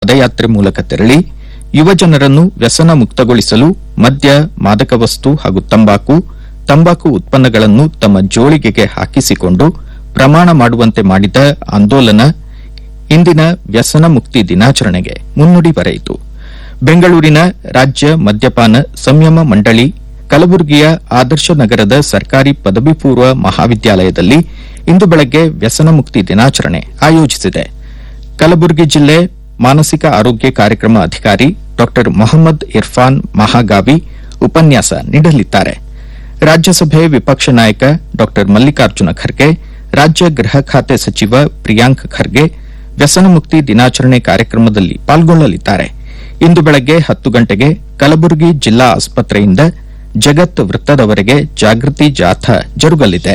ಪಾದಯಾತ್ರೆ ಮೂಲಕ ತೆರಳಿ ಯುವಜನರನ್ನು ವ್ಯಸನ ಮುಕ್ತಗೊಳಿಸಲು ಮದ್ಯ ಮಾದಕ ವಸ್ತು ಹಾಗೂ ತಂಬಾಕು ತಂಬಾಕು ಉತ್ಪನ್ನಗಳನ್ನು ತಮ್ಮ ಜೋಳಿಗೆಗೆ ಹಾಕಿಸಿಕೊಂಡು ಪ್ರಮಾಣ ಮಾಡುವಂತೆ ಮಾಡಿದ ಆಂದೋಲನ ಇಂದಿನ ವ್ಯಸನ ಮುಕ್ತಿ ದಿನಾಚರಣೆಗೆ ಮುನ್ನುಡಿ ಬರೆಯಿತು ಬೆಂಗಳೂರಿನ ರಾಜ್ಯ ಮದ್ಯಪಾನ ಸಂಯಮ ಮಂಡಳಿ ಕಲಬುರಗಿಯ ಆದರ್ಶ ನಗರದ ಸರ್ಕಾರಿ ಪದವಿ ಪೂರ್ವ ಮಹಾವಿದ್ಯಾಲಯದಲ್ಲಿ ಇಂದು ಬೆಳಗ್ಗೆ ವ್ಯಸನ ಮುಕ್ತಿ ದಿನಾಚರಣೆ ಆಯೋಜಿಸಿದೆ ಕಲಬುರಗಿ ಜಿಲ್ಲೆ ಮಾನಸಿಕ ಆರೋಗ್ಯ ಕಾರ್ಯಕ್ರಮ ಅಧಿಕಾರಿ ಡಾ ಮೊಹಮ್ಮದ್ ಇರ್ಫಾನ್ ಮಹಾಗಾವಿ ಉಪನ್ಯಾಸ ನೀಡಲಿದ್ದಾರೆ ರಾಜ್ಯಸಭೆ ವಿಪಕ್ಷ ನಾಯಕ ಡಾ ಮಲ್ಲಿಕಾರ್ಜುನ ಖರ್ಗೆ ರಾಜ್ಯ ಗೃಹ ಖಾತೆ ಸಚಿವ ಪ್ರಿಯಾಂಕ್ ಖರ್ಗೆ ವ್ಯಸನ ಮುಕ್ತಿ ದಿನಾಚರಣೆ ಕಾರ್ಯಕ್ರಮದಲ್ಲಿ ಪಾಲ್ಗೊಳ್ಳಲಿದ್ದಾರೆ ಇಂದು ಬೆಳಗ್ಗೆ ಹತ್ತು ಗಂಟೆಗೆ ಕಲಬುರಗಿ ಜಿಲ್ಲಾ ಆಸ್ಪತ್ರೆಯಿಂದ ಜಗತ್ ವೃತ್ತದವರೆಗೆ ಜಾಗೃತಿ ಜಾಥಾ ಜರುಗಲಿದೆ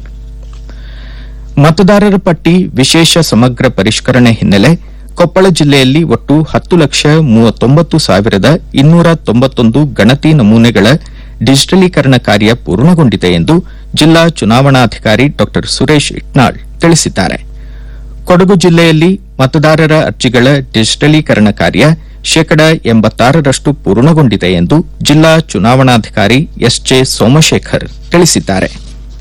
ಮತದಾರರ ಪಟ್ಟಿ ವಿಶೇಷ ಸಮಗ್ರ ಪರಿಷ್ಕರಣೆ ಹಿನ್ನೆಲೆ ಕೊಪ್ಪಳ ಜಿಲ್ಲೆಯಲ್ಲಿ ಒಟ್ಟು ಹತ್ತು ಲಕ್ಷ ಮೂವತ್ತೊಂಬತ್ತು ಸಾವಿರದ ಇನ್ನೂರ ತೊಂಬತ್ತೊಂದು ಗಣತಿ ನಮೂನೆಗಳ ಡಿಜಿಟಲೀಕರಣ ಕಾರ್ಯ ಪೂರ್ಣಗೊಂಡಿದೆ ಎಂದು ಜಿಲ್ಲಾ ಚುನಾವಣಾಧಿಕಾರಿ ಡಾ ಸುರೇಶ್ ಇಟ್ನಾಳ್ ತಿಳಿಸಿದ್ದಾರೆ ಕೊಡಗು ಜಿಲ್ಲೆಯಲ್ಲಿ ಮತದಾರರ ಅರ್ಜಿಗಳ ಡಿಜಿಟಲೀಕರಣ ಕಾರ್ಯ ಶೇಕಡ ಎಂಬತ್ತಾರರಷ್ಟು ಪೂರ್ಣಗೊಂಡಿದೆ ಎಂದು ಜಿಲ್ಲಾ ಚುನಾವಣಾಧಿಕಾರಿ ಎಸ್ಜೆ ಸೋಮಶೇಖರ್ ತಿಳಿಸಿದ್ದಾರೆ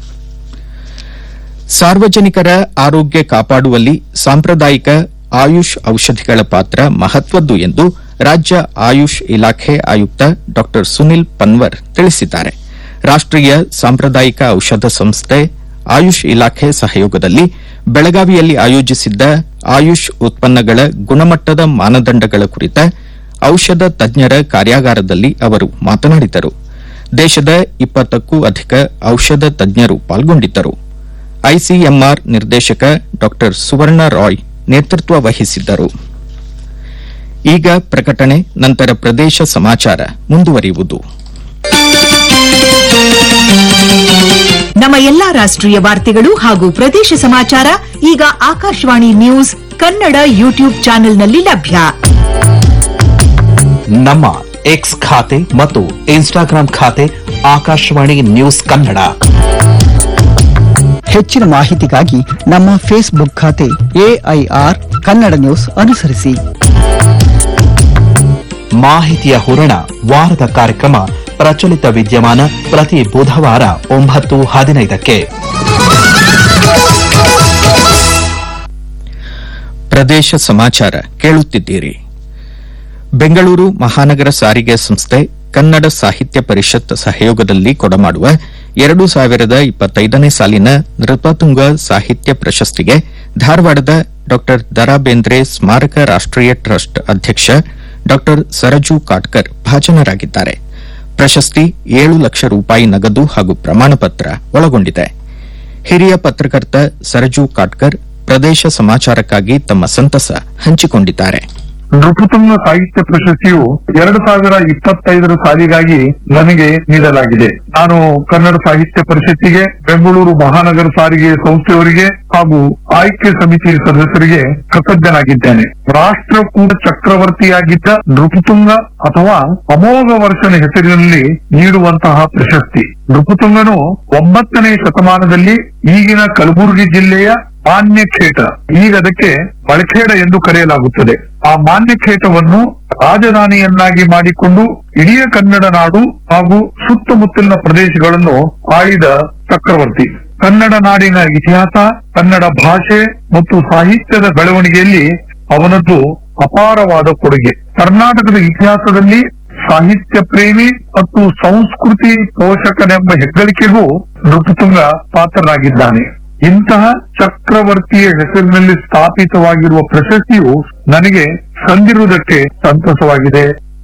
ಸಾರ್ವಜನಿಕರ ಆರೋಗ್ಯ ಕಾಪಾಡುವಲ್ಲಿ ಸಾಂಪ್ರದಾಯಿಕ ಆಯುಷ್ ಔಷಧಿಗಳ ಪಾತ್ರ ಮಹತ್ವದ್ದು ಎಂದು ರಾಜ್ಯ ಆಯುಷ್ ಇಲಾಖೆ ಆಯುಕ್ತ ಡಾ ಸುನಿಲ್ ಪನ್ವರ್ ತಿಳಿಸಿದ್ದಾರೆ ರಾಷ್ಟೀಯ ಸಾಂಪ್ರದಾಯಿಕ ಔಷಧ ಸಂಸ್ಥೆ ಆಯುಷ್ ಇಲಾಖೆ ಸಹಯೋಗದಲ್ಲಿ ಬೆಳಗಾವಿಯಲ್ಲಿ ಆಯೋಜಿಸಿದ್ದ ಆಯುಷ್ ಉತ್ಪನ್ನಗಳ ಗುಣಮಟ್ಟದ ಮಾನದಂಡಗಳ ಕುರಿತ ಔಷಧ ತಜ್ಞರ ಕಾರ್ಯಾಗಾರದಲ್ಲಿ ಅವರು ಮಾತನಾಡಿದರು ದೇಶದ ಇಪ್ಪತ್ತಕ್ಕೂ ಅಧಿಕ ಔಷಧ ತಜ್ಞರು ಪಾಲ್ಗೊಂಡಿದ್ದರು ಐಸಿಎಂಆರ್ ನಿರ್ದೇಶಕ ಡಾ ಸುವರ್ಣ ರಾಯ್ ನೇತೃತ್ವ ವಹಿಸಿದ್ದರು ಈಗ ಪ್ರಕಟಣೆ ನಂತರ ಪ್ರದೇಶ ಸಮಾಚಾರ ಮುಂದುವರಿಯುವುದು ನಮ್ಮ ಎಲ್ಲಾ ರಾಷ್ಟ್ರೀಯ ವಾರ್ತೆಗಳು ಹಾಗೂ ಪ್ರದೇಶ ಸಮಾಚಾರ ಈಗ ಆಕಾಶವಾಣಿ ನ್ಯೂಸ್ ಕನ್ನಡ ಯೂಟ್ಯೂಬ್ ಚಾನೆಲ್ನಲ್ಲಿ ಲಭ್ಯ ನಮ್ಮ ಎಕ್ಸ್ ಖಾತೆ ಮತ್ತು ಇನ್ಸ್ಟಾಗ್ರಾಂ ಖಾತೆ ಆಕಾಶವಾಣಿ ನ್ಯೂಸ್ ಕನ್ನಡ ಹೆಚ್ಚಿನ ಮಾಹಿತಿಗಾಗಿ ನಮ್ಮ ಫೇಸ್ಬುಕ್ ಖಾತೆ ಎಐಆರ್ ಕನ್ನಡ ನ್ಯೂಸ್ ಅನುಸರಿಸಿ ಮಾಹಿತಿಯ ಹೂರಣ ವಾರದ ಕಾರ್ಯಕ್ರಮ ಪ್ರಚಲಿತ ವಿದ್ಯಮಾನ ಪ್ರತಿ ಬುಧವಾರ ಒಂಬತ್ತು ಹದಿನೈದಕ್ಕೆ ಪ್ರದೇಶ ಸಮಾಚಾರ ಕೇಳುತ್ತಿದ್ದೀರಿ ಬೆಂಗಳೂರು ಮಹಾನಗರ ಸಾರಿಗೆ ಸಂಸ್ಥೆ ಕನ್ನಡ ಸಾಹಿತ್ಯ ಪರಿಷತ್ ಸಹಯೋಗದಲ್ಲಿ ಕೊಡಮಾಡುವ ಎರಡು ಸಾವಿರದ ಇಪ್ಪತ್ತೈದನೇ ಸಾಲಿನ ನೃಪತುಂಗ ಸಾಹಿತ್ಯ ಪ್ರಶಸ್ತಿಗೆ ಧಾರವಾಡದ ಡಾ ದರಾ ಬೇಂದ್ರೆ ಸ್ಮಾರಕ ರಾಷ್ಟೀಯ ಟ್ರಸ್ಟ್ ಅಧ್ಯಕ್ಷ ಡಾ ಸರಜು ಕಾಟ್ಕರ್ ಭಾಜನರಾಗಿದ್ದಾರೆ ಪ್ರಶಸ್ತಿ ಏಳು ಲಕ್ಷ ರೂಪಾಯಿ ನಗದು ಹಾಗೂ ಪ್ರಮಾಣಪತ್ರ ಒಳಗೊಂಡಿದೆ ಹಿರಿಯ ಪತ್ರಕರ್ತ ಸರಜು ಕಾಟ್ಕರ್ ಪ್ರದೇಶ ಸಮಾಚಾರಕ್ಕಾಗಿ ತಮ್ಮ ಸಂತಸ ಹಂಚಿಕೊಂಡಿದ್ದಾರೆ ನೃಪತುಂಗ ಸಾಹಿತ್ಯ ಪ್ರಶಸ್ತಿಯು ಎರಡು ಸಾವಿರ ಇಪ್ಪತ್ತೈದರ ಸಾಲಿಗಾಗಿ ನನಗೆ ನೀಡಲಾಗಿದೆ ನಾನು ಕನ್ನಡ ಸಾಹಿತ್ಯ ಪರಿಷತ್ತಿಗೆ ಬೆಂಗಳೂರು ಮಹಾನಗರ ಸಾರಿಗೆ ಸಂಸ್ಥೆಯವರಿಗೆ ಹಾಗೂ ಆಯ್ಕೆ ಸಮಿತಿ ಸದಸ್ಯರಿಗೆ ಕೃತಜ್ಞನಾಗಿದ್ದೇನೆ ರಾಷ್ಟ್ರಕೂಟ ಚಕ್ರವರ್ತಿಯಾಗಿದ್ದ ನೃಪತುಂಗ ಅಥವಾ ಅಮೋಘ ವರ್ಷನ ಹೆಸರಿನಲ್ಲಿ ನೀಡುವಂತಹ ಪ್ರಶಸ್ತಿ ನೃಪತುಂಗನು ಒಂಬತ್ತನೇ ಶತಮಾನದಲ್ಲಿ ಈಗಿನ ಕಲಬುರಗಿ ಜಿಲ್ಲೆಯ ಮಾನ್ಯಖೇಟ ಈಗ ಅದಕ್ಕೆ ಬಳಖೇಡ ಎಂದು ಕರೆಯಲಾಗುತ್ತದೆ ಆ ಮಾನ್ಯಖೇಟವನ್ನು ರಾಜಧಾನಿಯನ್ನಾಗಿ ಮಾಡಿಕೊಂಡು ಇಡೀ ಕನ್ನಡ ನಾಡು ಹಾಗೂ ಸುತ್ತಮುತ್ತಲಿನ ಪ್ರದೇಶಗಳನ್ನು ಆಳಿದ ಚಕ್ರವರ್ತಿ ಕನ್ನಡ ನಾಡಿನ ಇತಿಹಾಸ ಕನ್ನಡ ಭಾಷೆ ಮತ್ತು ಸಾಹಿತ್ಯದ ಬೆಳವಣಿಗೆಯಲ್ಲಿ ಅವನದ್ದು ಅಪಾರವಾದ ಕೊಡುಗೆ ಕರ್ನಾಟಕದ ಇತಿಹಾಸದಲ್ಲಿ ಸಾಹಿತ್ಯ ಪ್ರೇಮಿ ಮತ್ತು ಸಂಸ್ಕೃತಿ ಪೋಷಕನೆಂಬ ಹೆಗ್ಗಳಿಕೆಗೂ ನೃಪತುಂಗ ಪಾತ್ರರಾಗಿದ್ದಾನೆ ಇಂತಹ ಚಕ್ರವರ್ತಿಯ ಹೆಸರಿನಲ್ಲಿ ಸ್ಥಾಪಿತವಾಗಿರುವ ಪ್ರಶಸ್ತಿಯು ನನಗೆ ಸಂದಿರುವುದಕ್ಕೆ ಸಂತಸವಾಗಿದೆ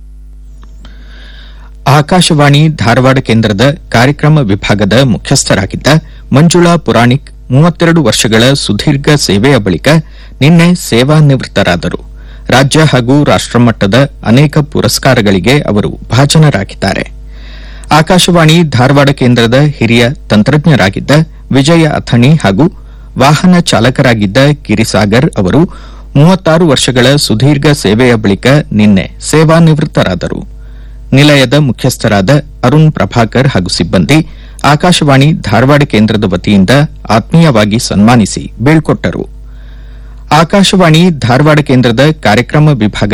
ಆಕಾಶವಾಣಿ ಧಾರವಾಡ ಕೇಂದ್ರದ ಕಾರ್ಯಕ್ರಮ ವಿಭಾಗದ ಮುಖ್ಯಸ್ಥರಾಗಿದ್ದ ಮಂಜುಳಾ ಪುರಾಣಿಕ್ ಮೂವತ್ತೆರಡು ವರ್ಷಗಳ ಸುದೀರ್ಘ ಸೇವೆಯ ಬಳಿಕ ನಿನ್ನೆ ಸೇವಾನಿವೃತ್ತರಾದರು ರಾಜ್ಯ ಹಾಗೂ ರಾಷ್ಟಮಟ್ಟದ ಅನೇಕ ಪುರಸ್ಕಾರಗಳಿಗೆ ಅವರು ಭಾಜನರಾಗಿದ್ದಾರೆ ಆಕಾಶವಾಣಿ ಧಾರವಾಡ ಕೇಂದ್ರದ ಹಿರಿಯ ತಂತ್ರಜ್ಞರಾಗಿದ್ದ ವಿಜಯ ಅಥಣಿ ಹಾಗೂ ವಾಹನ ಚಾಲಕರಾಗಿದ್ದ ಗಿರಿಸಾಗರ್ ಅವರು ಮೂವತ್ತಾರು ವರ್ಷಗಳ ಸುದೀರ್ಘ ಸೇವೆಯ ಬಳಿಕ ನಿನ್ನೆ ಸೇವಾನಿವೃತ್ತರಾದರು ನಿಲಯದ ಮುಖ್ಯಸ್ಥರಾದ ಅರುಣ್ ಪ್ರಭಾಕರ್ ಹಾಗೂ ಸಿಬ್ಬಂದಿ ಆಕಾಶವಾಣಿ ಧಾರವಾಡ ಕೇಂದ್ರದ ವತಿಯಿಂದ ಆತ್ಮೀಯವಾಗಿ ಸನ್ಮಾನಿಸಿ ಬೀಳ್ಕೊಟ್ಟರು ಆಕಾಶವಾಣಿ ಧಾರವಾಡ ಕೇಂದ್ರದ ಕಾರ್ಯಕ್ರಮ ವಿಭಾಗ